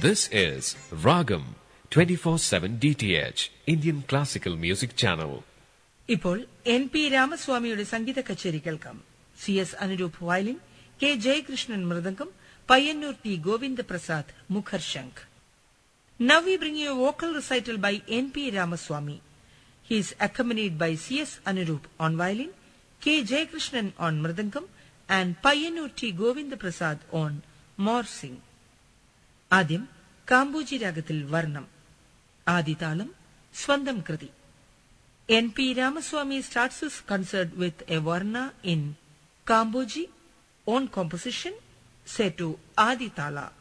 This is Ragam 24/7 DTH Indian Classical Music Channel. ഇപ്പോൾ N P രാമസ്വാമിയുടെ സംഗീത കച്ചേരി കേൾക്കാം C S Anuroop violin K Jayakrishnan mridangam Payyanur T Govindaprasad മുഖർ ശംഖ് നവ് we bring you vocal recital by N P Ramaswamy he is accompanied by C S Anuroop on violin K Jayakrishnan on mridangam and Payyanur T Govindaprasad on morsing ആദ്യം കാമ്പൂജി രാഗത്തിൽ വർണ്ണം ആദിതാളം സ്വന്തം കൃതി N. P. Ramaswamy starts his concert with a Varna in Kamboji, own composition, set to Aditala.